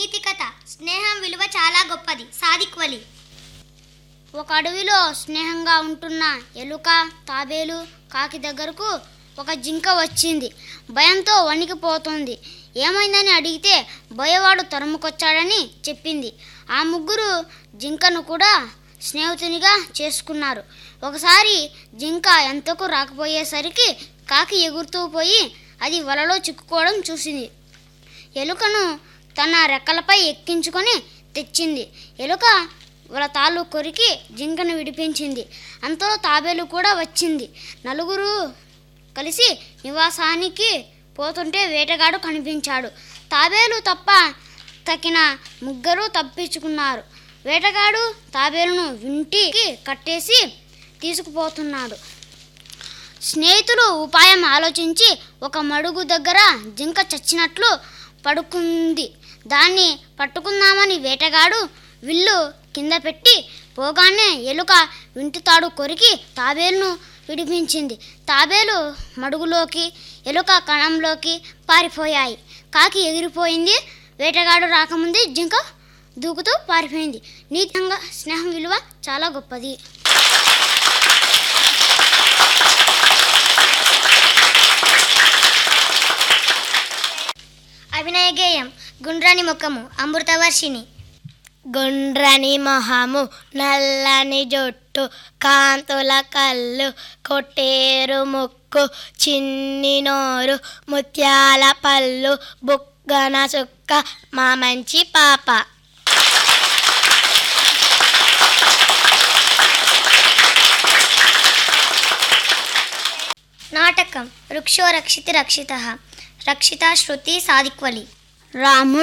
నీతి కథ స్నేహం విలువ చాలా గొప్పది సాదిక్వలి ఒక అడవిలో స్నేహంగా ఉంటున్న ఎలుక తాబేలు కాకి దగ్గరకు ఒక జింక వచ్చింది భయంతో వణికిపోతుంది ఏమైందని అడిగితే బోయవాడు తరుముకొచ్చాడని చెప్పింది ఆ ముగ్గురు జింకను కూడా స్నేహితునిగా చేసుకున్నారు ఒకసారి జింక ఎంతకు రాకపోయేసరికి కాకి ఎగురుతూ పోయి అది వలలో చిక్కుకోవడం చూసింది ఎలుకను తన రెక్కలపై ఎక్కించుకొని తెచ్చింది ఎలుక వాళ్ళ తాళ్ళు కొరికి జింకను విడిపించింది అంతలో తాబేలు కూడా వచ్చింది నలుగురు కలిసి నివాసానికి పోతుంటే వేటగాడు కనిపించాడు తాబేలు తప్ప తగిన ముగ్గురు తప్పించుకున్నారు వేటగాడు తాబేలును ఇంటికి కట్టేసి తీసుకుపోతున్నాడు స్నేహితులు ఉపాయం ఆలోచించి ఒక మడుగు దగ్గర జింక చచ్చినట్లు పడుకుంది దాన్ని పట్టుకుందామని వేటగాడు విల్లు కింద పెట్టి పోగానే ఎలుక వింటుతాడు కొరికి తాబేలును విడిపించింది తాబేలు మడుగులోకి ఎలుక కణంలోకి పారిపోయాయి కాకి ఎగిరిపోయింది వేటగాడు రాకముందే జింక దూకుతూ పారిపోయింది నీతంగా స్నేహం విలువ చాలా గొప్పది అభినయ గేయం గుండ్రని ముఖము అమృతవర్షిణి గుండ్రని మొహము నల్లని జుట్టు కాంతుల కళ్ళు కొట్టేరు ముక్కు చిన్ని నోరు ముత్యాల పళ్ళు బుగ్గన చుక్క మా మంచి పాప నాటకం వృక్షో రక్షితి రక్షిత రక్షిత శృతి సాదిక్వలి రాముడు